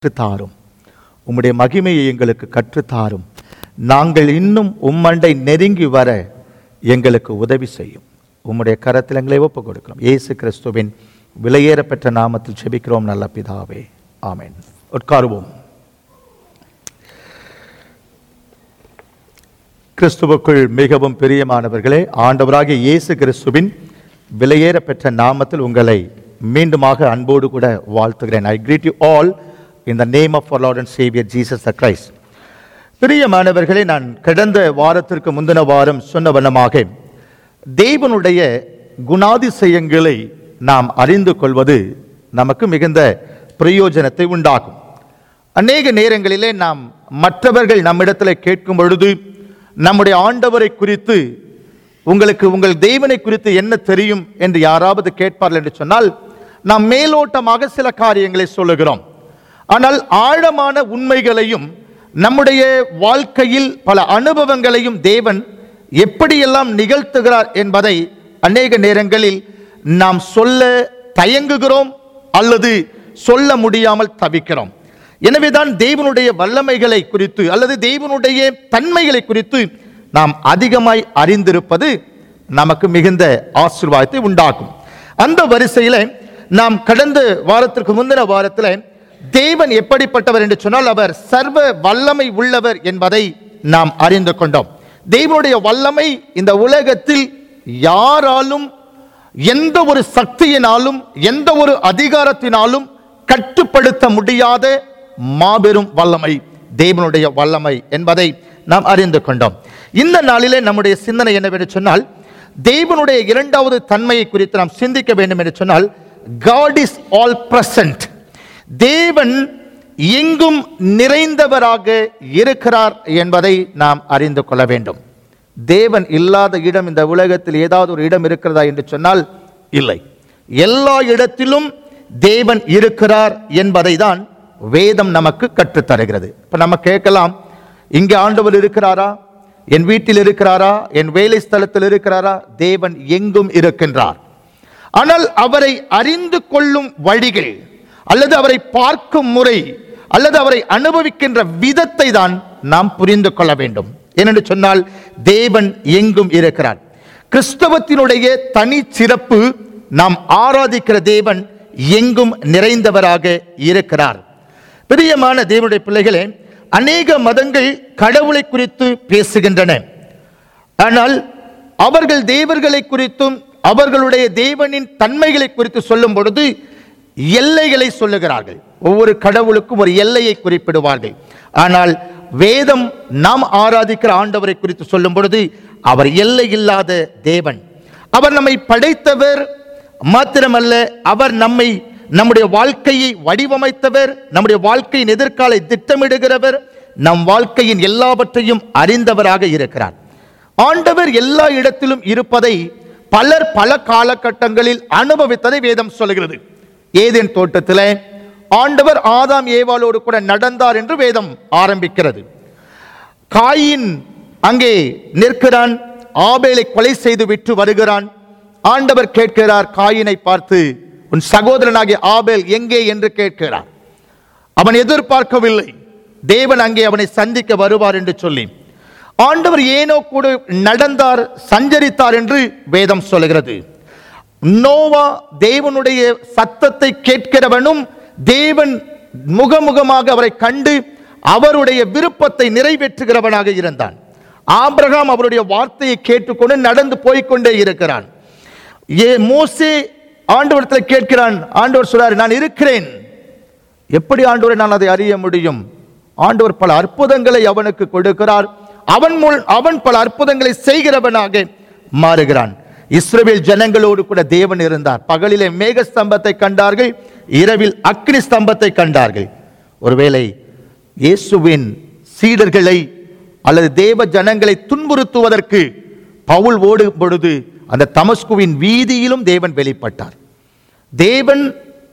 கற்றுத்தாரும் உம்முடைய மகிமையை எங்களுக்கு கற்றுத்தாரும் நாங்கள் இன்னும் உம்மண்டை நெருங்கி வர எங்களுக்கு உதவி செய்யும் உம்முடைய கரத்தில் எங்களை ஒப்புக் கொடுக்கிறோம் இயேசு கிறிஸ்துவின் விலையேறப்பெற்ற நாமத்தில் செபிக்கிறோம் நல்ல பிதாவே ஆமென் உட்காருவோம் கிறிஸ்துவுக்குள் மிகவும் பிரியமானவர்களே ஆண்டவராகிய இயேசு கிறிஸ்துவின் விலையேறப்பெற்ற நாமத்தில் உங்களை மீண்டுமாக அன்போடு கூட வாழ்த்துகிறேன் ஐ greet you all in the name of our Lord and Savior Jesus the Christ பிரியமானவர்களே நான் கடந்த வாரத்திற்கு முந்தின வாரம் சொன்ன வண்ணமாக தேவனுடைய குணாதிசயங்களை நாம் அறிந்து கொள்வது நமக்கு மிகுந்த பிரயோஜனத்தை உண்டாகும் அநேக நேரங்களிலே நாம் மற்றவர்கள் நம்மிடத்தில் கேட்கும் பொழுது நம்முடைய ஆண்டவரை குறித்து உங்களுக்கு உங்கள் தேவனை குறித்து என்ன தெரியும் என்று யாராவது கேட்பார்கள் என்று சொன்னால் நாம் மேலோட்டமாக சில காரியங்களை சொல்லுகிறோம் ஆனால் ஆழமான உண்மைகளையும் நம்முடைய வாழ்க்கையில் பல அனுபவங்களையும் தேவன் எப்படியெல்லாம் நிகழ்த்துகிறார் என்பதை அநேக நேரங்களில் நாம் சொல்ல தயங்குகிறோம் அல்லது சொல்ல முடியாமல் தவிக்கிறோம் எனவேதான் தேவனுடைய வல்லமைகளை குறித்து அல்லது தேவனுடைய தன்மைகளை குறித்து நாம் அதிகமாய் அறிந்திருப்பது நமக்கு மிகுந்த ஆசீர்வாதத்தை உண்டாக்கும் அந்த வரிசையில நாம் கடந்த வாரத்திற்கு முந்தின வாரத்தில் தேவன் எப்படிப்பட்டவர் என்று சொன்னால் அவர் சர்வ வல்லமை உள்ளவர் என்பதை நாம் அறிந்து கொண்டோம் தேவனுடைய வல்லமை இந்த உலகத்தில் யாராலும் எந்த ஒரு சக்தியினாலும் எந்த ஒரு அதிகாரத்தினாலும் கட்டுப்படுத்த முடியாத மாபெரும் வல்லமை தேவனுடைய வல்லமை என்பதை நாம் அறிந்து கொண்டோம் இந்த நாளிலே நம்முடைய சிந்தனை என்னவென்று சொன்னால் தேவனுடைய இரண்டாவது தன்மையை குறித்து நாம் சிந்திக்க வேண்டும் என்று சொன்னால் காட் இஸ் ஆல் பிரசன்ட் தேவன் எங்கும் நிறைந்தவராக இருக்கிறார் என்பதை நாம் அறிந்து கொள்ள வேண்டும் தேவன் இல்லாத இடம் இந்த உலகத்தில் ஏதாவது ஒரு இடம் இருக்கிறதா என்று சொன்னால் இல்லை எல்லா இடத்திலும் தேவன் இருக்கிறார் என்பதை தான் வேதம் நமக்கு கற்றுத்தருகிறது இப்ப நம்ம கேட்கலாம் இங்கே ஆண்டவர் இருக்கிறாரா என் வீட்டில் இருக்கிறாரா என் வேலை ஸ்தலத்தில் இருக்கிறாரா தேவன் எங்கும் இருக்கின்றார் ஆனால் அவரை அறிந்து கொள்ளும் வழிகள் அல்லது அவரை பார்க்கும் முறை அல்லது அவரை அனுபவிக்கின்ற விதத்தை தான் நாம் புரிந்து கொள்ள வேண்டும் ஏனென்று சொன்னால் தேவன் எங்கும் இருக்கிறார் கிறிஸ்தவத்தினுடைய தனி சிறப்பு நாம் ஆராதிக்கிற தேவன் எங்கும் நிறைந்தவராக இருக்கிறார் பிரியமான தேவனுடைய பிள்ளைகளே அநேக மதங்கள் கடவுளை குறித்து பேசுகின்றன ஆனால் அவர்கள் தேவர்களை குறித்தும் அவர்களுடைய தேவனின் தன்மைகளை குறித்து சொல்லும் பொழுது எல்லைகளை சொல்லுகிறார்கள் ஒவ்வொரு கடவுளுக்கும் ஒரு எல்லையை குறிப்பிடுவார்கள் ஆனால் வேதம் நாம் ஆராதிக்கிற ஆண்டவரை குறித்து சொல்லும் பொழுது அவர் எல்லை இல்லாத தேவன் அவர் நம்மை படைத்தவர் மாத்திரமல்ல அவர் நம்மை நம்முடைய வாழ்க்கையை வடிவமைத்தவர் நம்முடைய வாழ்க்கையின் எதிர்காலை திட்டமிடுகிறவர் நம் வாழ்க்கையின் எல்லாவற்றையும் அறிந்தவராக இருக்கிறார் ஆண்டவர் எல்லா இடத்திலும் இருப்பதை பலர் பல காலகட்டங்களில் அனுபவித்ததை வேதம் சொல்கிறது ஏதேன் தோட்டத்தில் ஆண்டவர் ஆதாம் ஏவாளோடு கூட நடந்தார் என்று வேதம் ஆரம்பிக்கிறது காயின் அங்கே நிற்கிறான் ஆபேலை கொலை செய்து விட்டு வருகிறான் ஆண்டவர் கேட்கிறார் காயினை பார்த்து உன் சகோதரனாகிய ஆபேல் எங்கே என்று கேட்கிறார் அவன் எதிர்பார்க்கவில்லை தேவன் அங்கே அவனை சந்திக்க வருவார் என்று சொல்லி ஆண்டவர் ஏனோ கூட நடந்தார் சஞ்சரித்தார் என்று வேதம் சொல்கிறது நோவா தேவனுடைய சத்தத்தை கேட்கிறவனும் தேவன் முகமுகமாக அவரை கண்டு அவருடைய விருப்பத்தை நிறைவேற்றுகிறவனாக இருந்தான் ஆபிரகாம் அவருடைய வார்த்தையை கேட்டுக்கொண்டு நடந்து போய்க்கொண்டே இருக்கிறான் ஏ மோசே ஆண்டவரத்தில் கேட்கிறான் ஆண்டவர் சொல்றாரு நான் இருக்கிறேன் எப்படி ஆண்டவரை நான் அதை அறிய முடியும் ஆண்டவர் பல அற்புதங்களை அவனுக்கு கொடுக்கிறார் அவன் மூல் அவன் பல அற்புதங்களை செய்கிறவனாக மாறுகிறான் இஸ்ரவேல் ஜனங்களோடு கூட தேவன் இருந்தார் பகலிலே மேக ஸ்தம்பத்தை கண்டார்கள் இரவில் அக்னி ஸ்தம்பத்தை கண்டார்கள் ஒருவேளை இயேசுவின் சீடர்களை அல்லது தேவ ஜனங்களை துன்புறுத்துவதற்கு பவுல் ஓடும் பொழுது அந்த தமஸ்குவின் வீதியிலும் தேவன் வெளிப்பட்டார் தேவன்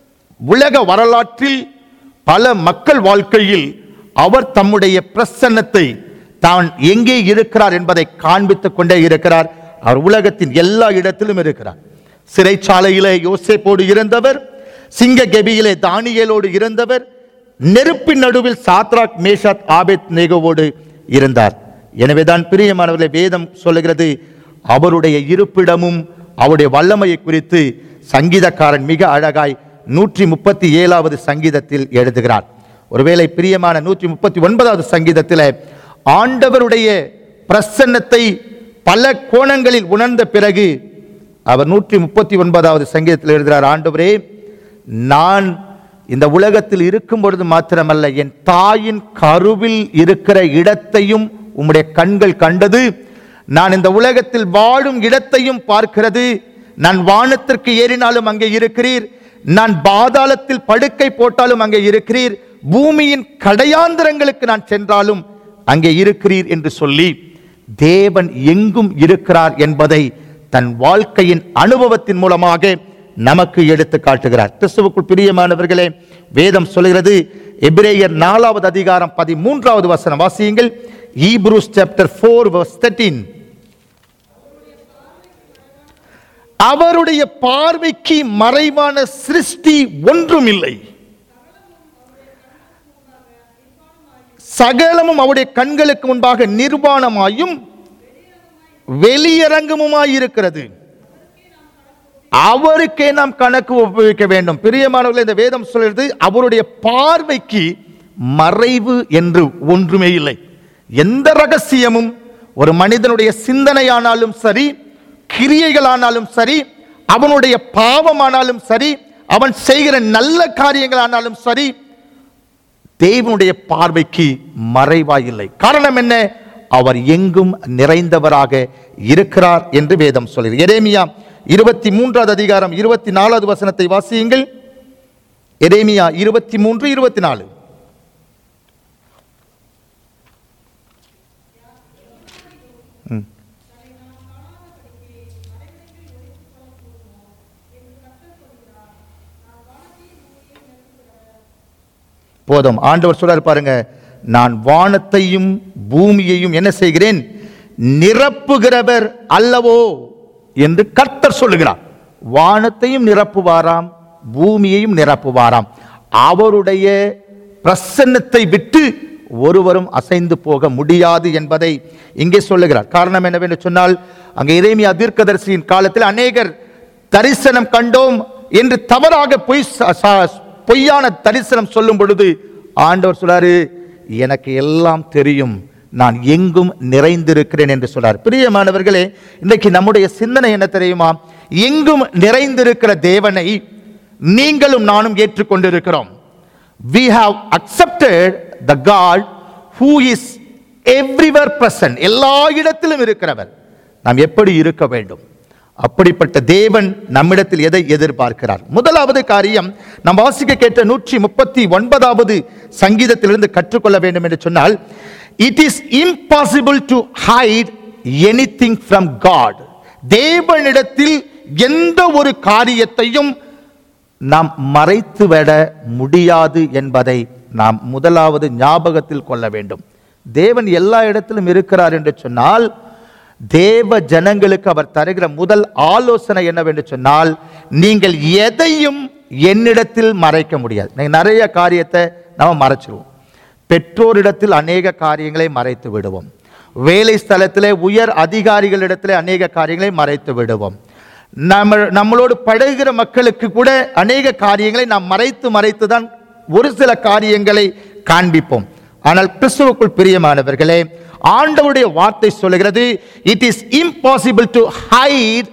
உலக வரலாற்றில் பல மக்கள் வாழ்க்கையில் அவர் தம்முடைய பிரசன்னத்தை தான் எங்கே இருக்கிறார் என்பதை காண்பித்துக் கொண்டே இருக்கிறார் அவர் உலகத்தின் எல்லா இடத்திலும் இருக்கிறார் சிறைச்சாலையிலே யோசேப்போடு இருந்தவர் சிங்க கெபியிலே தானியேலோடு இருந்தவர் நெருப்பின் நடுவில் சாத்ராக் மேஷாத் ஆபேத் நேகோவோடு இருந்தார் எனவேதான் பிரியமானவர்களை வேதம் சொல்லுகிறது அவருடைய இருப்பிடமும் அவருடைய வல்லமையை குறித்து சங்கீதக்காரன் மிக அழகாய் நூற்றி முப்பத்தி ஏழாவது சங்கீதத்தில் எழுதுகிறார் ஒருவேளை பிரியமான நூற்றி முப்பத்தி ஒன்பதாவது சங்கீதத்தில் ஆண்டவருடைய பிரசன்னத்தை பல கோணங்களில் உணர்ந்த பிறகு அவர் நூற்றி முப்பத்தி ஒன்பதாவது சங்கீதத்தில் எழுதுகிறார் ஆண்டவரே நான் இந்த உலகத்தில் இருக்கும் பொழுது மாத்திரமல்ல என் தாயின் கருவில் இருக்கிற இடத்தையும் உம்முடைய கண்கள் கண்டது நான் இந்த உலகத்தில் வாழும் இடத்தையும் பார்க்கிறது நான் வானத்திற்கு ஏறினாலும் அங்கே இருக்கிறீர் நான் பாதாளத்தில் படுக்கை போட்டாலும் அங்கே இருக்கிறீர் பூமியின் கடையாந்திரங்களுக்கு நான் சென்றாலும் அங்கே இருக்கிறீர் என்று சொல்லி தேவன் எங்கும் இருக்கிறார் என்பதை தன் வாழ்க்கையின் அனுபவத்தின் மூலமாக நமக்கு எடுத்து காட்டுகிறார் கிறிஸ்துவுக்குள் பிரியமானவர்களே வேதம் சொல்கிறது எபிரேயர் நாலாவது அதிகாரம் பதிமூன்றாவது வசனம் வாசியுங்கள் Hebrews chapter four verse thirteen அவருடைய பார்வைக்கு மறைவான சிருஷ்டி ஒன்றும் இல்லை சகலமும் அவருடைய கண்களுக்கு முன்பாக நிர்வாணமாயும் வெளியரங்கமுமாய் இருக்கிறது அவருக்கே நாம் கணக்கு ஒப்புவிக்க வேண்டும் பிரியமானவர்களே இந்த வேதம் சொல்கிறது அவருடைய பார்வைக்கு மறைவு என்று ஒன்றுமே இல்லை எந்த ரகசியமும் ஒரு மனிதனுடைய சிந்தனையானாலும் சரி கிரியைகளானாலும் சரி அவனுடைய பாவமானாலும் சரி அவன் செய்கிற நல்ல காரியங்களானாலும் சரி தேவனுடைய பார்வைக்கு மறைவாய் இல்லை காரணம் என்ன அவர் எங்கும் நிறைந்தவராக இருக்கிறார் என்று வேதம் சொல்கிறது எரேமியா இருபத்தி மூன்றாவது அதிகாரம் இருபத்தி நாலாவது வசனத்தை வாசியுங்கள் எரேமியா இருபத்தி மூன்று இருபத்தி நாலு போதும் ஆண்டவர் சொல்றாரு பாருங்க நான் வானத்தையும் பூமியையும் என்ன செய்கிறேன் நிரப்புகிறவர் அல்லவோ என்று கர்த்தர் சொல்லுகிறார் வானத்தையும் நிரப்புவாராம் பூமியையும் நிரப்புவாராம் அவருடைய பிரசன்னத்தை விட்டு ஒருவரும் அசைந்து போக முடியாது என்பதை இங்கே சொல்லுகிறார் காரணம் என்னவென்று சொன்னால் அங்கே இறைமையா தீர்க்கதரிசியின் காலத்தில் அநேகர் தரிசனம் கண்டோம் என்று தவறாக பொய் ச- ச- பொய்யான தரிசனம் சொல்லும் பொழுது ஆண்டவர் சொல்றாரு எனக்கு எல்லாம் தெரியும் நான் எங்கும் நிறைந்திருக்கிறேன் என்று சொல்றார் பிரியமானவர்களே இன்றைக்கு நம்முடைய சிந்தனை என்ன தெரியுமா எங்கும் நிறைந்திருக்கிற தேவனை நீங்களும் நானும் ஏற்றுக்கொண்டிருக்கிறோம் we have accepted the God who is everywhere present எல்லா இடத்திலும் இருக்கிறவர் நாம் எப்படி இருக்க வேண்டும் அப்படிப்பட்ட தேவன் நம்மிடத்தில் எதை எதிர்பார்க்கிறார் முதலாவது காரியம் நாம் வாசிக்க கேட்ட நூற்றி முப்பத்தி ஒன்பதாவது சங்கீதத்திலிருந்து கற்றுக்கொள்ள வேண்டும் என்று சொன்னால் it is impossible to hide anything from God தேவனிடத்தில் எந்த ஒரு காரியத்தையும் நாம் மறைத்துவிட முடியாது என்பதை நாம் முதலாவது ஞாபகத்தில் கொள்ள வேண்டும் தேவன் எல்லா இடத்திலும் இருக்கிறார் என்று சொன்னால் தேவ ஜனங்களுக்கு அவர் தருகிற முதல் ஆலோசனை என்னவென்று சொன்னால் நீங்கள் எதையும் என்னிடத்தில் மறைக்க முடியாது நீங்க நிறைய காரியத்தை நம்ம மறைச்சிருவோம் பெற்றோரிடத்தில் அநேக காரியங்களை மறைத்து விடுவோம் வேலை ஸ்தலத்திலே உயர் அதிகாரிகளிடத்திலே அநேக காரியங்களை மறைத்து விடுவோம் நம்ம நம்மளோடு பழகுகிற மக்களுக்கு கூட அநேக காரியங்களை நாம் மறைத்து மறைத்து தான் ஒரு சில காரியங்களை காண்பிப்போம் ஆனால் கிறிஸ்துவுக்குள் பிரியமானவர்களே ஆண்டவருடைய வார்த்தை சொல்லுகிறது it is impossible to hide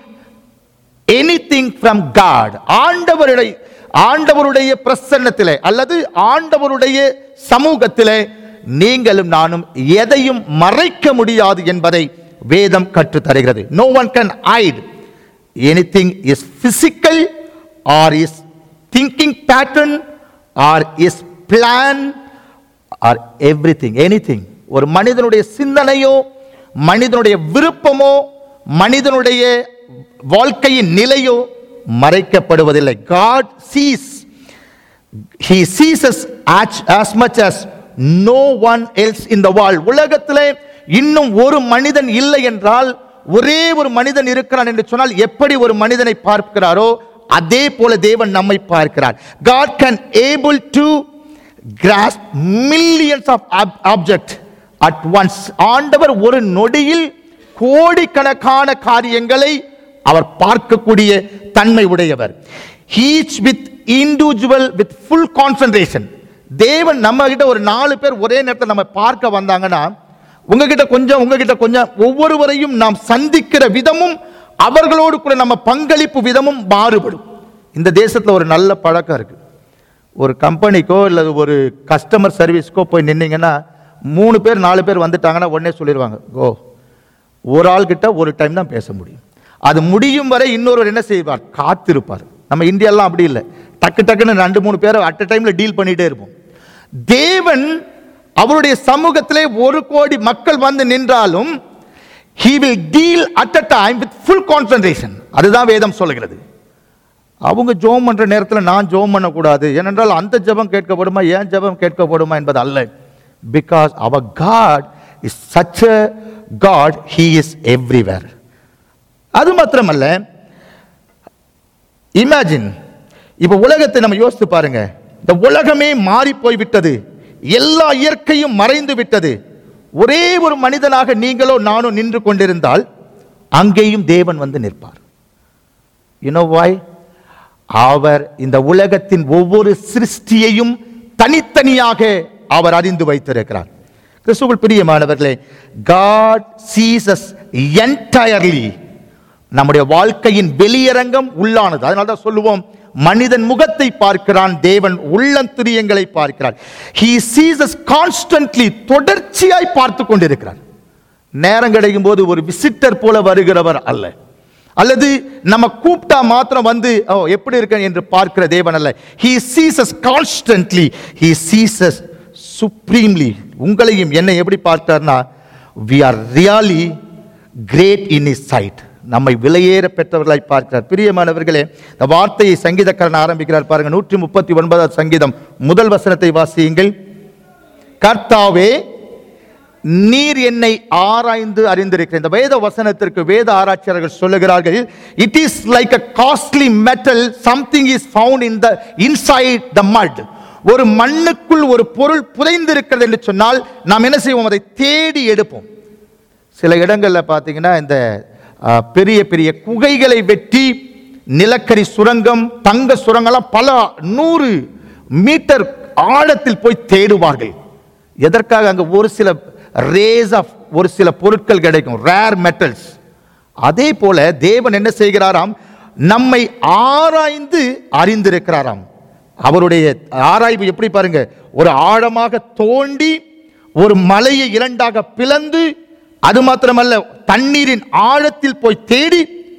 anything from God ஆண்டவருடைய ஆண்டவருடைய பிரசன்னத்திலே அல்லது ஆண்டவருடைய சமூகத்திலே நீங்களும் நானும் எதையும் மறைக்க முடியாது என்பதை வேதம் கற்றுத் தருகிறது no one can hide anything is physical or is thinking pattern or is plan or everything any ஒரு மனிதனுடைய சிந்தனையோ மனிதனுடைய விருப்பமோ மனிதனுடைய வாழ்க்கையின் நிலையோ மறைக்கப்படுவதில்லை God sees he sees us as, as much as no one else in the world உலகத்திலே இன்னும் ஒரு மனிதன் இல்லை என்றால் ஒரே ஒரு மனிதன் இருக்கிறான் என்று சொன்னால் எப்படி ஒரு மனிதனை பார்க்கிறாரோ அதே போல தேவன் நம்மை பார்க்கிறார் God can able to grasp millions of ob- object at once ஆண்டவர் ஒரு நொடியில் கோடிக்கணக்கான காரியங்களை அவர் பார்க்கக்கூடிய தன்மை உடையவர் each with individual with full concentration தேவன் நம்ம கிட்ட ஒரு நாலு பேர் ஒரே நேரத்தில் நம்ம பார்க்க வந்தாங்கன்னா உங்ககிட்ட கொஞ்சம் உங்ககிட்ட கொஞ்சம் ஒவ்வொருவரையும் நாம் சந்திக்கிற விதமும் அவர்களோடு கூட நம்ம பங்களிப்பு விதமும் மாறுபடும் இந்த தேசத்தில் ஒரு நல்ல பழக்கம் இருக்கு ஒரு கம்பெனிக்கோ இல்லை ஒரு கஸ்டமர் சர்வீஸ்க்கோ போய் நின்னீங்கன்னா மூணு பேர் நாலு பேர் வந்துட்டாங்கன்னா உடனே சொல்லிடுவாங்க ஓ ஒரு ஆள்கிட்ட ஒரு டைம் தான் பேச முடியும் அது முடியும் வரை இன்னொருவர் என்ன செய்வார் காத்திருப்பார் நம்ம இந்தியாலாம் அப்படி இல்லை டக்கு டக்குன்னு ரெண்டு மூணு பேரை அட் அ டைம்ல டீல் பண்ணிட்டே இருப்போம் தேவன் அவருடைய சமூகத்திலே ஒரு கோடி மக்கள் வந்து நின்றாலும் he will deal at a time with full concentration அதுதான் வேதம் சொல்லுகிறது அவங்க ஜோம் பண்ற நேரத்தில் நான் ஜோம் பண்ணக்கூடாது ஏனென்றால் அந்த ஜெபம் கேட்கப்படுமா ஏன் ஜெபம் கேட்கப்படுமா என்பது அல்ல பிகாஸ் அவர் God is such a God he is everywhere அது மாத்திரமல்ல இமேஜின் இப்போ உலகத்தை நம்ம யோசித்து பாருங்க இந்த உலகமே மாறி போய் விட்டது எல்லா இயற்கையும் மறைந்து விட்டது ஒரே ஒரு மனிதனாக நீங்களோ நானோ நின்று கொண்டிருந்தால் அங்கேயும் தேவன் வந்து நிற்பார் யூனோ வாய் அவர் இந்த உலகத்தின் ஒவ்வொரு சிருஷ்டியையும் தனித்தனியாக அவர் அறிந்து வைத்திருக்கிறார் கிறிஸ்துவுக்குள் பிரியமானவர்களே காட் சீசஸ் என்டையர்லி நம்முடைய வாழ்க்கையின் வெளியரங்கம் உள்ளானது அதனால தான் சொல்லுவோம் மனிதன் முகத்தை பார்க்கிறான் தேவன் உள்ளந்திரியங்களை பார்க்கிறார் he sees us constantly தொடர்ச்சியாய் பார்த்து கொண்டிருக்கிறார் நேரம் கிடைக்கும் போது ஒரு விசிட்டர் போல வருகிறவர் அல்ல அல்லது நம்ம கூப்பிட்டா மாத்திரம் வந்து ஓ எப்படி இருக்க என்று பார்க்கிற தேவன் அல்ல he sees us constantly he sees us supremely உங்களையும் என்னை எப்படி பார்த்தார்னா we are really great in his sight நம்மை விலையேற பெற்றவர்களாய் பார்க்கிறார் பிரியமானவர்களே இந்த வார்த்தையை சங்கீதக்காரன் ஆரம்பிக்கிறார் பாருங்க நூற்றி முப்பத்தி ஒன்பதாவது சங்கீதம் முதல் வசனத்தை வாசியுங்கள் கர்த்தாவே நீர் என்னை ஆராய்ந்து அறிந்திருக்கிற இந்த வேத வசனத்திற்கு வேத ஆராய்ச்சியாளர்கள் சொல்லுகிறார்கள் it is like a costly metal something is found in the inside the mud ஒரு மண்ணுக்குள் ஒரு பொருள் புதைந்திருக்கிறது என்று சொன்னால் நாம் என்ன செய்வோம் அதை தேடி எடுப்போம் சில இடங்களில் பார்த்தீங்கன்னா இந்த ஆ, பெரிய பெரிய குகைகளை வெட்டி நிலக்கரி சுரங்கம் தங்க சுரங்கம்லாம் பல நூறு மீட்டர் ஆழத்தில் போய் தேடுவார்கள் எதற்காக அங்க ஒரு சில ரேஸ் ஆஃப் ஒரு சில பொருட்கள் கிடைக்கும் ரேர் மெட்டல்ஸ் அதே போல தேவன் என்ன செய்கிறாராம் நம்மை ஆராய்ந்து அறிந்திருக்கிறாராம் அவருடைய ஆராய்வு எப்படி பாருங்க ஒரு ஆழமாக தோண்டி ஒரு மலையை இரண்டாக பிளந்து அது மாத்திரமல்ல தண்ணீரின் ஆழத்தில் போய் தேடி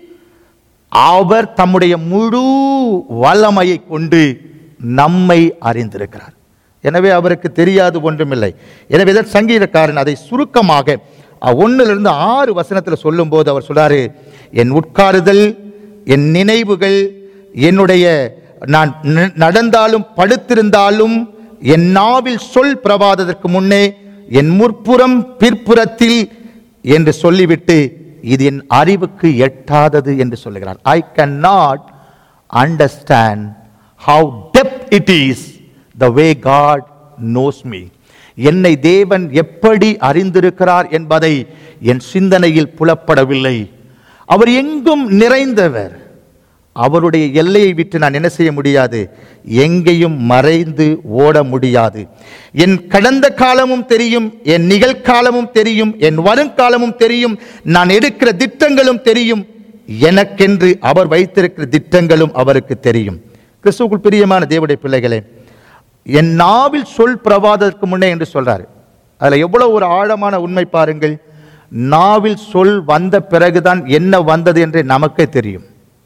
அவர் தம்முடைய முழு வல்லமையை கொண்டு நம்மை அறிந்திருக்கிறார் எனவே அவருக்கு தெரியாது ஒன்றுமில்லை எனவே தான் சங்கீதக்காரன் அதை சுருக்கமாக அஹ், ஒண்ணிலிருந்து ஆறு வசனத்தில் சொல்லும்போது அவர் சொல்றாரு என் உட்காருதல் என் நினைவுகள் என்னுடைய நான் ந- நடந்தாலும் படுத்திருந்தாலும் என் நாவில் சொல் பிரபாதத்திற்கு முன்னே என் முற்புறம் பிற்புறத்தில் என்று சொல்லிவிட்டு இது என் அறிவுக்கு எட்டாதது என்று சொல்லுகிறார் I can not understand how depth it is the way God knows me என்னை தேவன் எப்படி அறிந்திருக்கிறார் என்பதை என் சிந்தனையில் புலப்படவில்லை அவர் எங்கும் நிறைந்தவர் அவருடைய எல்லையை விட்டு நான் என்ன செய்ய முடியாது எங்கேயும் மறைந்து ஓட முடியாது என் கடந்த காலமும் தெரியும் என் நிகழ்காலமும் தெரியும் என் வருங்காலமும் தெரியும் நான் எடுக்கிற திட்டங்களும் தெரியும் எனக்கென்று அவர் வைத்திருக்கிற திட்டங்களும் அவருக்கு தெரியும் கிறிஸ்துவுக்குள் பிரியமான தேவனுடைய பிள்ளைகளே என் நாவில் சொல் பிரவாதத்திற்கு முன்னே என்று சொல்றாரு அதுல எவ்வளவு ஒரு ஆழமான உண்மை பாருங்கள் நாவில் சொல் வந்த பிறகுதான் என்ன வந்தது என்று நமக்கே தெரியும்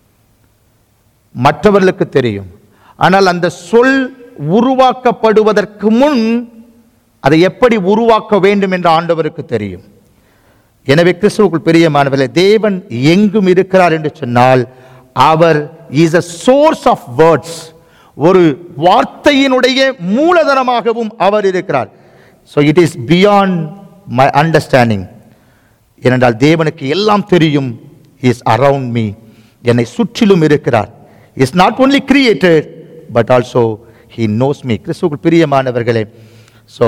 மற்றவர்களுக்கு தெரியும் ஆனால் அந்த சொல் உருவாக்கப்படுவதற்கு முன் அதை எப்படி உருவாக்க வேண்டும் என்று ஆண்டவருக்கு தெரியும் எனவே கிறிஸ்துவுக்குள் பிரியமானவர்களே தேவன் எங்கும் இருக்கிறார் என்று சொன்னால் அவர் is a source of words ஒரு வார்த்தையினுடைய மூலதனமாகவும் அவர் இருக்கிறார் so it is beyond my understanding ஏனென்றால் தேவனுக்கு எல்லாம் தெரியும் இஸ் அரவுண்ட் மீ என்னை சுற்றிலும் இருக்கிறார் is not only created but also he knows me கிறிஸ்துவுக்குள் பிரியமானவர்களே so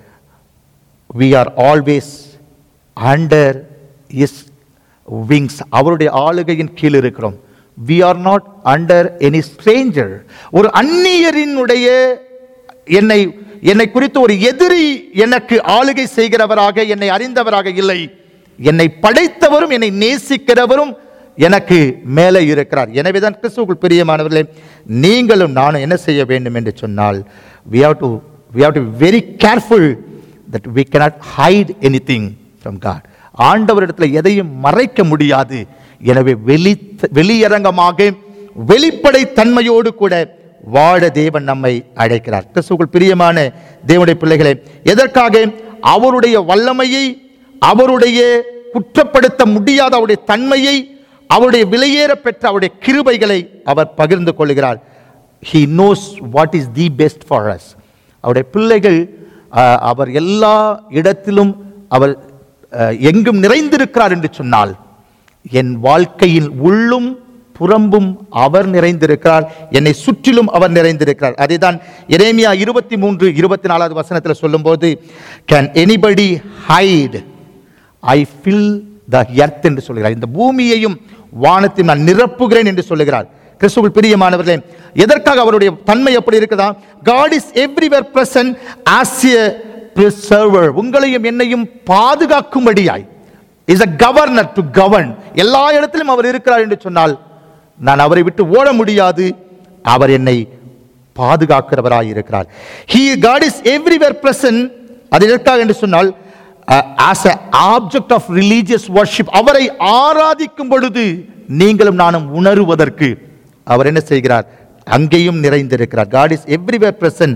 we are always under his wings அவருடைய ஆளுகையின் கீழ் இருக்கிறோம் we are not under any stranger ஒரு அந்நியரினுடைய என்னை என்னை குறித்து ஒரு எதிரி எனக்கு ஆளுகை செய்கிறவராக என்னை அறிந்தவராக இல்லை என்னை படைத்தவரும் என்னை நேசிக்கிறவரும் எனக்கு மேலே இருக்கிறார் எனவேதான் கிறிஸ்துவுக்குள் பிரியமானவர்களே நீங்களும் நானும் என்ன செய்ய வேண்டும் என்று சொன்னால் we have to we have to be very careful that we cannot hide anything from God. ஆண்டவரிடத்தில் எதையும் மறைக்க முடியாது எனவே வெளி வெளியரங்கமாக வெளிப்படை தன்மையோடு கூட வாழ தேவன் நம்மை அழைக்கிறார் கிறிஸ்துவுக்குள் பிரியமான தேவனுடைய பிள்ளைகளே எதற்காக அவருடைய வல்லமையை அவருடைய குற்றப்படுத்த முடியாத அவருடைய தன்மையை அவருடைய விலையேற பெற்ற அவருடைய கிருபைகளை அவர் பகிர்ந்து கொள்கிறார் he knows what is the best for us அவருடைய பிள்ளைகள் அஹ், அவர் எல்லா இடத்திலும் அவர் அஹ், எங்கும் நிறைந்திருக்கிறார் என்று சொன்னால் என் வாழ்க்கையின் உள்ளும் புறம்பும் அவர் நிறைந்திருக்கிறார் என்னை சுற்றிலும் அவர் நிறைந்திருக்கிறார் அதைதான் எரேமியா இருபத்தி மூன்று இருபத்தி நாலாவது வசனத்தில் சொல்லும்போது can anybody hide I fill the earth என்று சொல்கிறார் இந்த பூமியையும் வானத்தையும் நான் நிரப்புகிறேன் என்று சொல்லுகிறார் கிறிஸ்துவுள் பிரியமானவர்களே எதற்காக அவருடைய தன்மை எப்படி இருக்குதா God is everywhere present as a preserver உங்களையும் என்னையும் பாதுகாக்கும்படியாய் is a governor to govern எல்லா இடத்திலும் அவர் இருக்கிறார் என்று சொன்னால் நான் அவரை விட்டு ஓட முடியாது அவர் என்னை பாதுகாக்கிறவராய் இருக்கிறார் he God is everywhere present அது எதற்காக என்று சொன்னால் as a object of religious worship அவரை ஆராதிக்கும் பொழுது நீங்களும் நானும் உணருவதற்கு அவர் என்ன செய்கிறார் அங்கேயும் நிறைந்திருக்கிறார் காட் இஸ் எவ்ரிவேர் பிரசன்ட்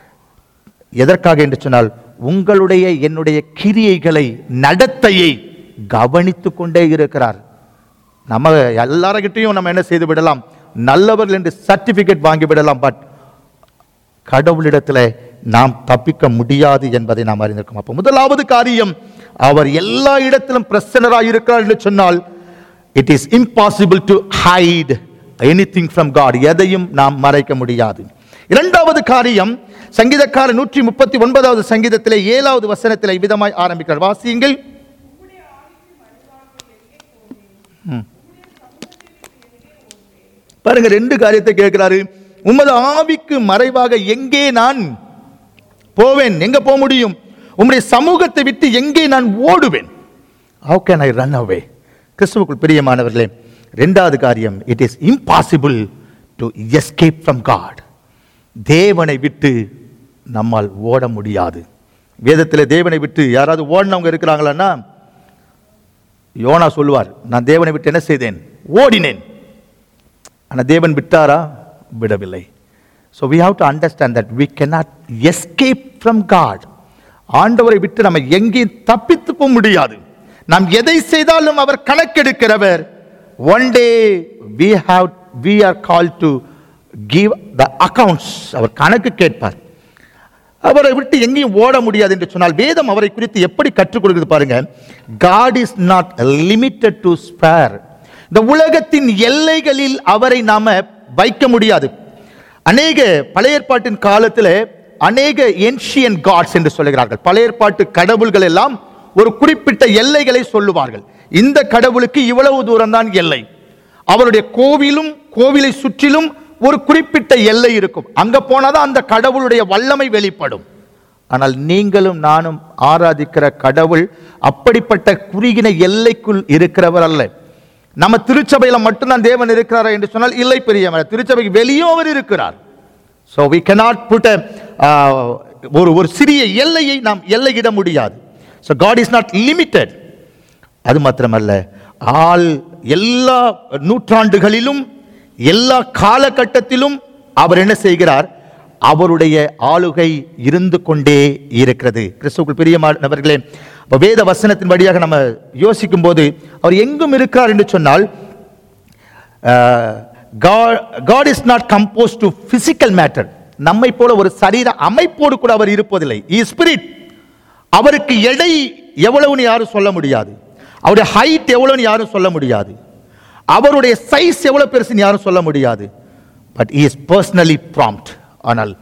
எதற்காக என்று சொன்னால் உங்களுடைய என்னுடைய கிரியைகளை நடத்தையை கவனித்துக் கொண்டே இருக்கிறார் நம்ம எல்லார்கிட்டையும் நம்ம என்ன செய்து விடலாம் நல்லவர்கள் என்று சர்டிபிகேட் வாங்கி விடலாம் பட் கடவுளிடத்தில் நாம் தப்பிக்க முடியாது என்பதை நாம் அறிந்திருக்கோம் அப்போ முதலாவது காரியம் அவர் எல்லா இடத்திலும் பிரசன்னராக இருக்கிறார் என்று சொன்னால் it is impossible to hide anything from God எதையும் நாம் மறைக்க முடியாது இரண்டாவது காரியம் சங்கீதக்காரர் நூற்றி முப்பத்தி ஒன்பதாவது சங்கீதத்திலே ஏழாவது வசனத்திலே விதமாய் ஆரம்பிக்கிறார் வாசியுங்கள் பாருங்க ரெண்டு காரியத்தை கேட்கிறாரு உமது ஆவிக்கு மறைவாக எங்கே நான் போவேன் எங்க போக முடியும் உம்முடைய சமூகத்தை விட்டு எங்கே நான் ஓடுவேன் how can I run away கிறிஸ்துவுக்குள் பிரியமானவர்களே ரெண்டாவது காரியம் it is impossible to escape from God தேவனை விட்டு நம்மால் ஓட முடியாது வேதத்தில் தேவனை விட்டு யாராவது ஓடினவங்க இருக்கிறாங்களான்னா யோனா சொல்லுவார் நான் தேவனை விட்டு என்ன செய்தேன் ஓடினேன் ஆனால் தேவன் விட்டாரா விடவில்லை so we have to understand that we cannot escape from God ஆண்டவரை விட்டு நம்ம எங்கேயும் தப்பித்து போக முடியாது நாம் எதை செய்தாலும் அவர் கணக்கெடுக்கிறவர் one day we have we are call to give the accounts அவர் கணக்கு கேட்பார் அவரை விட்டு எங்கேயும் ஓட முடியாது என்று சொன்னால் வேதம் அவரை குறித்து எப்படி கற்றுக் கொடுக்குது பாருங்க God is not limited to spare இந்த உலகத்தின் எல்லைகளில் அவரை நாம வைக்க முடியாது அநேக பழைய ஏற்பாட்டின் காலத்தில் அநேக ஏன்ஷியன் காட்ஸ் என்று சொல்லுகிறார்கள் பழைய ஏற்பாட்டு கடவுள்கள் எல்லாம் ஒரு குறிப்பிட்ட எல்லைகளை சொல்லுவார்கள் இந்த கடவுளுக்கு இவ்வளவு தூரம்தான் எல்லை அவருடைய கோவிலும் கோவிலை சுற்றிலும் ஒரு குறிப்பிட்ட எல்லை இருக்கும் அங்க போனாதான் அந்த கடவுளுடைய வல்லமை வெளிப்படும் ஆனால் நீங்களும் நானும் ஆராதிக்கிற கடவுள் அப்படிப்பட்ட குறுகின எல்லைக்குள் இருக்கிறவர் அல்ல நம்ம திருச்சபையில மட்டும்தான் தேவன் இருக்கிறாரா என்று சொன்னால் இல்லை பெரியவர் திருச்சபைக்கு வெளியும் அவர் இருக்கிறார் so we cannot put a ah, ஒரு ஒரு சிறிய எல்லையை நாம் எல்லையிட முடியாது so God is not limited அது மாத்திரமல்ல ஆள் எல்லா நூற்றாண்டுகளிலும் எல்லா காலகட்டத்திலும் அவர் என்ன செய்கிறார் அவருடைய ஆளுகை இருந்து கொண்டே இருக்கிறது கிறிஸ்துவுக்குள் பிரியமானவர்களே அப்ப வேத வசனத்தின் வழியாக நம்ம யோசிக்கும் போது அவர் எங்கும் இருக்கிறார் என்று சொன்னால் God is not compose to physical matter நம்மை போல ஒரு சரீர அமைப்போடு கூட அவர் இருப்பதில்லை இ ஸ்பிரிட் அவருக்கு எடை எவ்வளவுன்னு யாரும் சொல்ல முடியாது அவருடைய ஹைட் எவ்வளவுன்னு யாரும் சொல்ல முடியாது அவருடைய சைஸ் எவ்வளவு பெருசுன்னு யாரும் சொல்ல முடியாது பட் இஸ் பர்சனலி ப்ராம்ப்ட் ஆனால்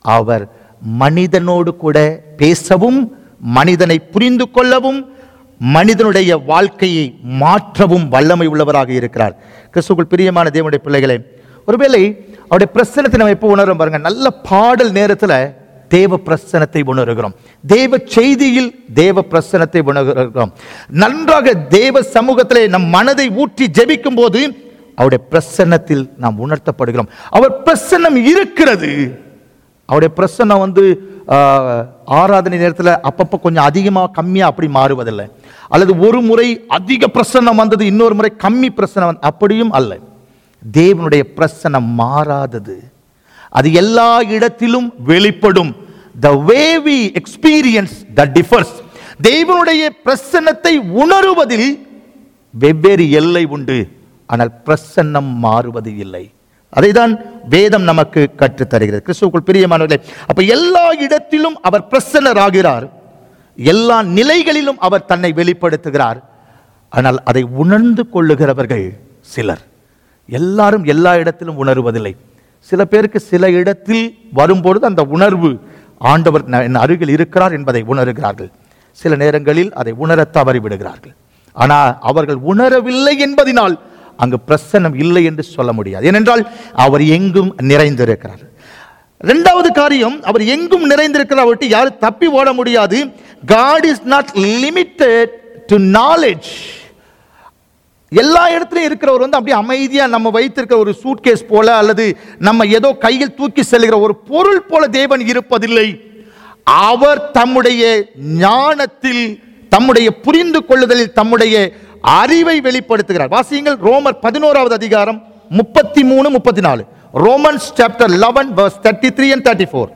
அவர் மனிதனோடு கூட பேசவும் மனிதனை புரிந்து கொள்ளவும் மனிதனுடைய வாழ்க்கையை மாற்றவும் வல்லமை உள்ளவராக இருக்கிறார் கிறிஸ்துக்குள் பிரியமான தேவனுடைய பிள்ளைகளே ஒருவேளை அவருடைய பிரசனத்தை நம்ம எப்போ உணர்றோம் பாருங்க நல்ல பாடல் நேரத்தில் தேவ பிரசனத்தை உணர்கிறோம் தேவ செய்தியில் தேவ பிரசனத்தை உணர்கிறோம் நன்றாக தேவ சமூகத்திலே நம் மனதை ஊற்றி ஜெபிக்கும் போது அவருடைய பிரசன்னத்தில் நாம் உணர்த்தப்படுகிறோம் அவர் பிரசன்னம் இருக்கிறது அவருடைய பிரசன்னம் வந்து ஆஹ், ஆராதனை நேரத்தில் அப்பப்போ கொஞ்சம் அதிகமாக கம்மியாக அப்படி மாறுவதில்லை அல்லது ஒரு முறை அதிக பிரசன்னம் வந்தது இன்னொரு முறை கம்மி பிரசன்னம் வந்து அப்படியும் அல்ல தேவனுடைய பிரசன்னம் மாறாதது அது எல்லா இடத்திலும் வெளிப்படும் the way we experience the differs தேவனுடைய பிரசன்னத்தை உணருவதில் வெவ்வேறு எல்லை உண்டு ஆனால் பிரசன்னம் மாறுவது இல்லை அதைதான் வேதம் நமக்கு கற்றுத் தருகிறது கிறிஸ்துவுக்குள் பிரியமானவர்களே அப்ப எல்லா இடத்திலும் அவர் பிரசன்னராகிறார் எல்லா நிலைகளிலும் அவர் தன்னை வெளிப்படுத்துகிறார் ஆனால் அதை உணர்ந்து கொள்ளுகிறவர்கள் சிலர் எல்லாரும் எல்லா இடத்திலும் உணருவதில்லை சில பேருக்கு சில இடத்தில் வரும்பொழுது அந்த உணர்வு ஆண்டவர் ந- என் அருகில் இருக்கிறார் என்பதை உணர்கிறார்கள் சில நேரங்களில் அதை உணர தவறி விடுகிறார்கள் ஆனால் அவர்கள் உணரவில்லை என்பதினால் அங்கு பிரசன்னம் இல்லை என்று சொல்ல முடியாது ஏனென்றால் அவர் எங்கும் நிறைந்திருக்கிறார் இரண்டாவது காரியம் அவர் எங்கும் நிறைந்திருக்கிறார் விட்டு யாரும் தப்பி ஓட முடியாது God is not limited to knowledge எல்லா இடத்துலையும் இருக்கிறவர் வந்து அப்படியே அமைதியா நம்ம வைத்திருக்கிற ஒரு சூட்கேஸ் போல அல்லது நம்ம ஏதோ கையில் தூக்கி செல்கிற ஒரு பொருள் போல தேவன் இருப்பதில்லை அவர் தம்முடைய ஞானத்தில் தம்முடைய புரிந்து கொள்ளுதலில் தம்முடைய அறிவை வெளிப்படுத்துகிறார் வாசியுங்கள் ரோமர் பதினோராவது அதிகாரம் முப்பத்தி மூணு முப்பத்தி நாலு Romans chapter eleven verse thirty three and thirty four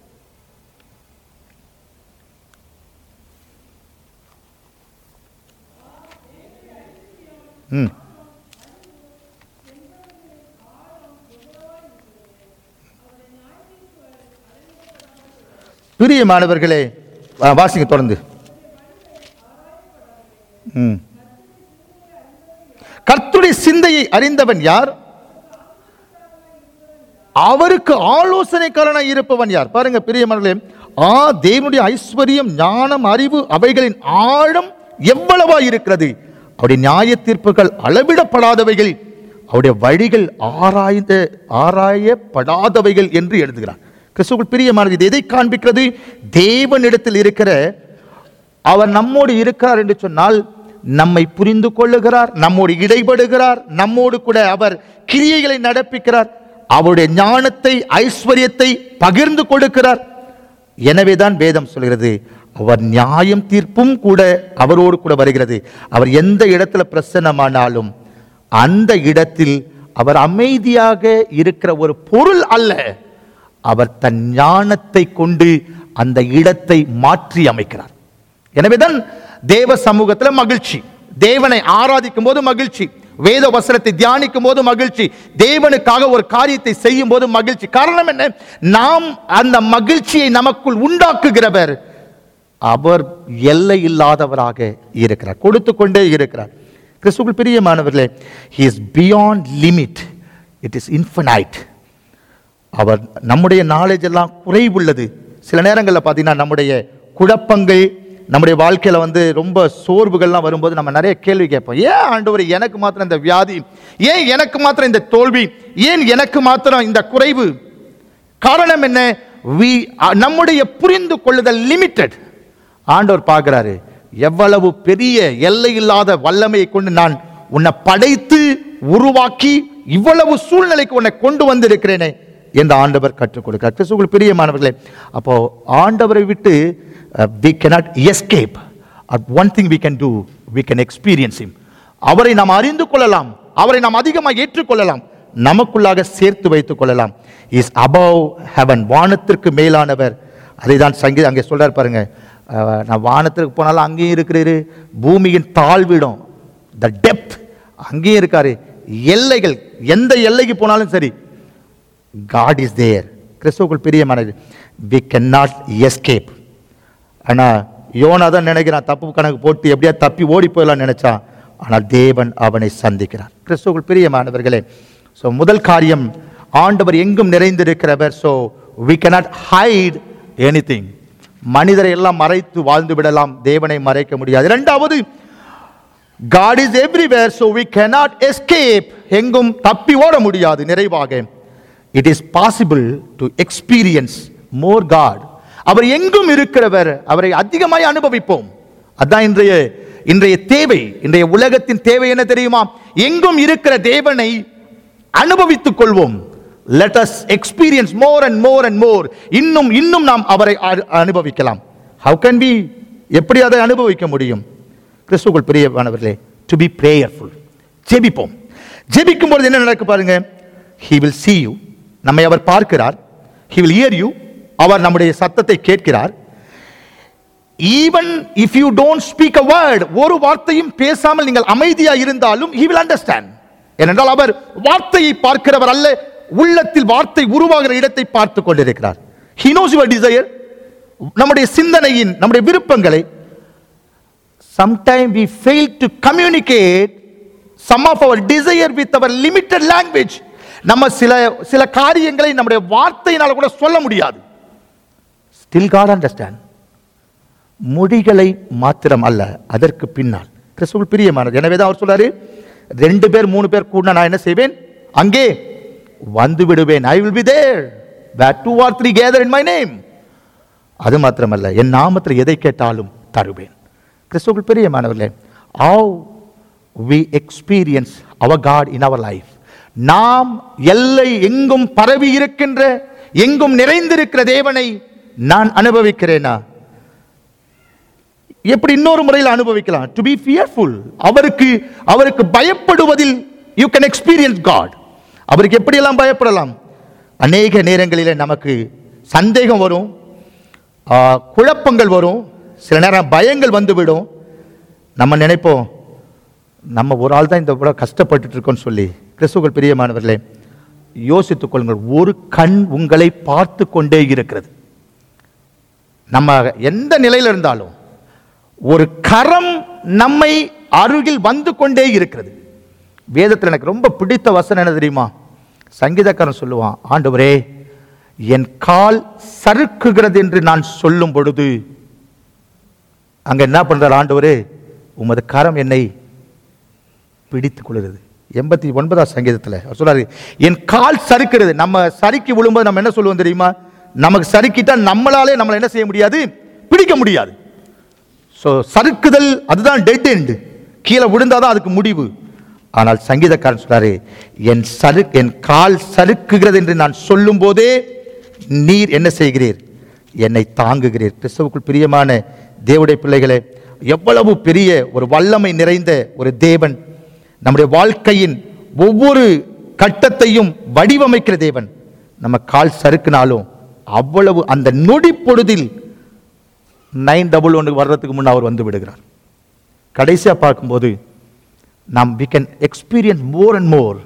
hmm பிரியமானவர்களே வா- வாசிங்க தொடர்ந்து ம். கர்த்தருடைய சிந்தையை அறிந்தவன் யார் அவருக்கு ஆலோசனைக்காரனாய் இருப்பவன் யார் பாருங்க பிரியமானவர்களே ஆ தேவனுடைய ஐஸ்வர்யம் ஞானம் அறிவு அவைகளின் ஆழம் எவ்வளவா இருக்கிறது அவருடைய நியாய தீர்ப்புகள் அளவிடப்படாதவைகள் அவருடைய வழிகள் ஆராய்ந்த ஆராயப்படாதவைகள் என்று எழுதுகிறார் கிறிஸ்துவுக்குள் பிரியமானது இது எதை காண்பிக்கிறது தேவனிடத்தில் இருக்கிற அவர் நம்மோடு இருக்கிறார் என்று சொன்னால் நம்மை புரிந்து கொள்ளுகிறார் நம்மோடு இடைபடுகிறார் நம்மோடு கூட அவர் கிரியைகளை நடப்பிக்கிறார் அவருடைய ஞானத்தை ஐஸ்வர்யத்தை பகிர்ந்து கொடுக்கிறார் எனவேதான் வேதம் சொல்கிறது அவர் நியாயம் தீர்ப்பும் கூட அவரோடு கூட வருகிறது அவர் எந்த இடத்துல பிரசன்னமானாலும் அந்த இடத்தில் அவர் அமைதியாக இருக்கிற ஒரு பொருள் அல்ல அவர் தன் ஞானத்தை கொண்டு அந்த இடத்தை மாற்றி அமைக்கிறார் எனவேதான் தேவ சமூகத்தில் மகிழ்ச்சி தேவனை ஆராதிக்கும் போது மகிழ்ச்சி வேத வசனத்தை தியானிக்கும் போது மகிழ்ச்சி தேவனுக்காக ஒரு காரியத்தை செய்யும் போது மகிழ்ச்சி காரணம் என்ன நாம் அந்த மகிழ்ச்சியை நமக்குள் உண்டாக்குகிறவர் அவர் எல்லை இல்லாதவராக இருக்கிறார் கொடுத்து கொண்டே இருக்கிறார் கிறிஸ்துக்குள் பிரியமானவர்களே he is beyond limit it is infinite அவர் நம்முடைய நாலேஜ் எல்லாம் குறைவுள்ளது சில நேரங்களில் பார்த்தீங்கன்னா நம்முடைய குழப்பங்கள் நம்முடைய வாழ்க்கையில் வந்து ரொம்ப சோர்வுகள்லாம் வரும்போது நம்ம நிறைய கேள்வி கேட்போம் ஏன் ஆண்டவர் எனக்கு மாத்திரம் இந்த வியாதி ஏன் எனக்கு மாத்திரம் இந்த தோல்வி ஏன் எனக்கு மாத்திரம் இந்த குறைவு காரணம் என்ன we are- நம்முடைய புரிந்து கொள்ளுதல் லிமிட்டெட் ஆண்டவர் பார்க்கிறாரு எவ்வளவு பெரிய எல்லை இல்லாத வல்லமையை கொண்டு நான் உன்னை படைத்து உருவாக்கி இவ்வளவு சூழ்நிலைக்கு உன்னை கொண்டு வந்திருக்கிறேனே என்று ஆண்டவர் கற்றுக் கொடுக்கிறார் கிறிஸ்துவுக்குள் பிரியமானவர்களே அப்போ ஆண்டவரை விட்டு we cannot escape at one thing we can do we can experience him அவரை நாம் அறிந்து கொள்ளலாம் அவரை நாம் அதிகமாக ஏற்றுக்கொள்ளலாம் நமக்குள்ளாக சேர்த்து வைத்துக் கொள்ளலாம் இஸ் above heaven வானத்திற்கு மேலானவர் அதை தான் சங்கீத அங்கே சொல்றார் பாருங்க அஹ், நான் வானத்திற்கு போனாலும் அங்கேயும் இருக்கிறாரு பூமியின் தாழ்விடம் த டெப்த் அங்கேயும் இருக்காரு எல்லைகள் எந்த எல்லைக்கு போனாலும் சரி காட் இஸ் தேர் கிறிஸ்துவுக்குள் பிரியமானது வி கேன் நாட் எஸ்கேப் ஆனால் யோனா தான் நினைக்கிறான் தப்பு கணக்கு போட்டு எப்படியா தப்பி ஓடி போயிடலாம் நினைச்சான் ஆனால் தேவன் அவனை சந்திக்கிறார் கிறிஸ்துவுக்குள் பிரியமானவர்களே ஸோ முதல் காரியம் ஆண்டவர் எங்கும் நிறைந்திருக்கிறவர் so we cannot hide anything மனிதரை எல்லாம் மறைத்து வாழ்ந்து விடலாம் தேவனை மறைக்க முடியாது இரண்டாவது God is everywhere so we cannot escape எங்கும் தப்பி ஓட முடியாது நிறைவாக it is possible to experience more God அவர் எங்கும் இருக்கிறவர் அவரை அதிகமாய் அனுபவிப்போம் அதான் இன்றைய இன்றைய தேவை இன்றைய உலகத்தின் தேவை என்ன தெரியுமா எங்கும் இருக்கிற தேவனை அனுபவித்துக் கொள்வோம் let us experience more and more and more இன்னும் இன்னும் நாம் அவரை அ- அனுபவிக்கலாம் ஹவு கேன் பி எப்படி அதை அனுபவிக்க முடியும் கிறிஸ்துக்குள் பிரியமானவர்களே டு பி பிரேயர்ஃபுல் ஜெபிப்போம் ஜெபிக்கும் பொழுது என்ன நடக்கு பாருங்க ஹி வில் see you நம்மை அவர் பார்க்கிறார் ஹி வில் hear you அவர் நம்முடைய சத்தத்தை கேட்கிறார் even if you don't speak a word ஒரு வார்த்தையும் பேசாமல் நீங்கள் அமைதியா இருந்தாலும் he will understand ஏனென்றால் அவர் வார்த்தையை பார்க்கிறவர் அல்ல உள்ளத்தில் வார்த்தை உருவாகிற இடத்தை பார்த்து கொண்டிருக்கிறார் he knows your desire நம்முடைய சிந்தனையின் நம்முடைய விருப்பங்களை sometime we fail to communicate some of our desire with our limited language நம்ம சில சில காரியங்களை நம்முடைய வார்த்தையினால கூட சொல்ல முடியாது ஸ்டில் காட் அண்டர்ஸ்டாண்ட் முடிகளை மாத்திரம் அல்ல அதற்கு பின்னால் கிறிஸ்துவுள் பிரியமானது எனவே தான் அவர் சொல்றாரு ரெண்டு பேர் மூணு பேர் கூட நான் என்ன செய்வேன் அங்கே வந்து விடுவேன் I will be there where two or three gather in my name அது மாத்திரமல்ல என் நாமத்தில் எதை கேட்டாலும் தருவேன் கிறிஸ்துவுக்குள் பிரியமானவர்களே how we experience our God in our life நாம் எல்லை எங்கும் பரவி இருக்கின்ற எங்கும் நிறைந்திருக்கிற தேவனை நான் அனுபவிக்கிறேனா எப்படி இன்னொரு முறையில் அனுபவிக்கலாம் டு பி ஃபியர்ஃபுல் அவருக்கு அவருக்கு பயப்படுவதில் யூ கேன் எக்ஸ்பீரியன்ஸ் காட் அவருக்கு எப்படியெல்லாம் பயப்படலாம் அநேக நேரங்களில் நமக்கு சந்தேகம் வரும் ஆ, குழப்பங்கள் வரும் சில நேரம் பயங்கள் வந்துவிடும் நம்ம நினைப்போம் நம்ம ஒரு ஆள் தான் இந்த இவ்வளோ கஷ்டப்பட்டுட்டு இருக்கோம்னு சொல்லி கிறிஸ்துவுக்குள் பிரியமானவர்களே யோசித்துக் கொள்ளுங்கள் ஒரு கண் உங்களை பார்த்து கொண்டே இருக்கிறது நம்ம எந்த நிலையில் இருந்தாலும் ஒரு கரம் நம்மை அருகில் வந்து கொண்டே இருக்கிறது வேதத்தில் எனக்கு ரொம்ப பிடித்த வசனம் என்ன தெரியுமா சங்கீதக்காரன் சொல்லுவான் ஆண்டவரே என் கால் சறுக்குகிறது என்று நான் சொல்லும் பொழுது அங்க என்ன பண்றார் ஆண்டவரே உமது கரம் என்னை பிடித்துக் கொள்கிறது எண்பத்தி ஒன்பதாம் சங்கீதத்தில் அவர் சொல்றாரு என் கால் சறுக்கிறது நம்ம சறுக்கி விழும்போது நம்ம என்ன சொல்லுவோம் தெரியுமா நமக்கு சறுக்கிட்டா நம்மளாலே நம்மளை என்ன செய்ய முடியாது பிடிக்க முடியாது ஸோ சறுக்குதல் அதுதான் டெட் எண்டு கீழே விழுந்தாதான் அதுக்கு முடிவு ஆனால் சங்கீதக்காரன் சொல்றாரு என் சரு என் கால் சறுக்குகிறது என்று நான் சொல்லும் போதே நீர் என்ன செய்கிறீர் என்னை தாங்குகிறீர் கிறிஸ்துவுக்குள் பிரியமான தேவடைய பிள்ளைகளே எவ்வளவு பெரிய ஒரு வல்லமை நிறைந்த ஒரு தேவன் நம்முடைய வாழ்க்கையின் ஒவ்வொரு கட்டத்தையும் வடிவமைக்கிற தேவன் நம்ம கால் சறுக்குனாலும் அவ்வளவு அந்த நொடி பொழுதில் நைன் டபுள் ஒன்று வர்றதுக்கு முன்ன அவர் வந்து விடுகிறார் கடைசியாக பார்க்கும்போது நாம் we can experience more and more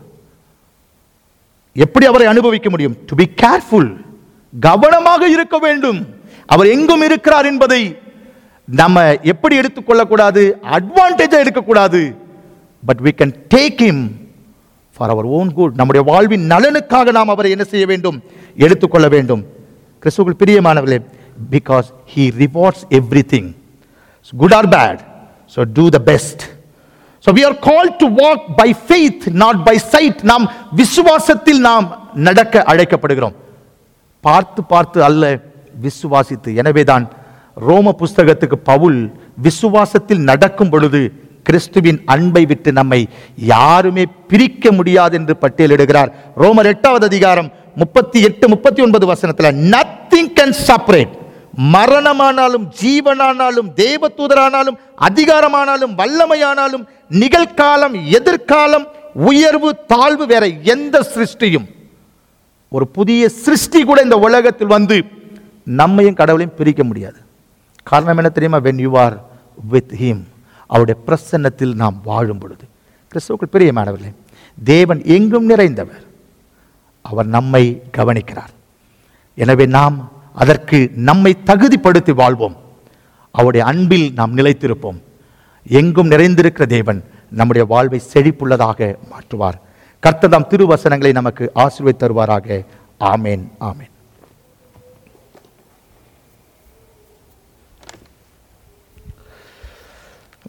எப்படி அவரை அனுபவிக்க முடியும் டு பி கேர்ஃபுல் கவனமாக இருக்க வேண்டும் அவர் எங்கும் இருக்கிறார் என்பதை நம்ம எப்படி எடுத்துக்கொள்ளக்கூடாது அட்வான்டேஜாக எடுக்கக்கூடாது but we can take him for அவர் ஓன் குட் நம்முடைய வாழ்வின் நலனுக்காக நாம் அவரை என்ன செய்ய வேண்டும் எடுத்துக்கொள்ள வேண்டும் கிறிஸ்துவுக்குள் பிரியமானவர்களே because he rewards everything good or bad so do the best so we are call to walk by faith not by sight நாம் விசுவாசத்தில் நாம் நடக்க அழைக்கப்படுகிறோம் பார்த்து பார்த்து அல்ல விசுவாசித்து எனவேதான் ரோம புஸ்தகத்துக்கு பவுல் விசுவாசத்தில் நடக்கும் பொழுது கிறிஸ்துவின் அன்பை விட்டு நம்மை யாருமே பிரிக்க முடியாது என்று பட்டியலிடுகிறார் ரோமர் எட்டாவது அதிகாரம் முப்பத்தி எட்டு முப்பத்தி ஒன்பது வசனத்துல நத்திங் கேன் செப்பரேட் மரணமானாலும் ஜீவனானாலும் தேவதூதரானாலும் அதிகாரமானாலும் வல்லமையானாலும் நிகழ்காலம் எதிர்காலம் உயர்வு தாழ்வு வேற எந்த சிருஷ்டியும் ஒரு புதிய சிருஷ்டி கூட இந்த உலகத்தில் வந்து நம்மையும் கடவுளையும் பிரிக்க முடியாது காரணம் என்ன தெரியுமா when you are with him அவருடைய பிரசன்னத்தில் நாம் வாழும் பொழுது கிறிஸ்துவுக்குள் பிரியமானவர்களே தேவன் எங்கும் நிறைந்தவர் அவர் நம்மை கவனிக்கிறார் எனவே நாம் அதற்கு நம்மை தகுதிப்படுத்தி வாழ்வோம் அவருடைய அன்பில் நாம் நிலைத்திருப்போம் எங்கும் நிறைந்திருக்கிற தேவன் நம்முடைய வாழ்வை செழிப்புள்ளதாக மாற்றுவார் கர்த்ததாம் திருவசனங்களை நமக்கு ஆசீர்வதித்து தருவாராக ஆமேன் ஆமேன்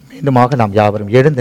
மீண்டுமாக நாம் யாவரும் எழுந்து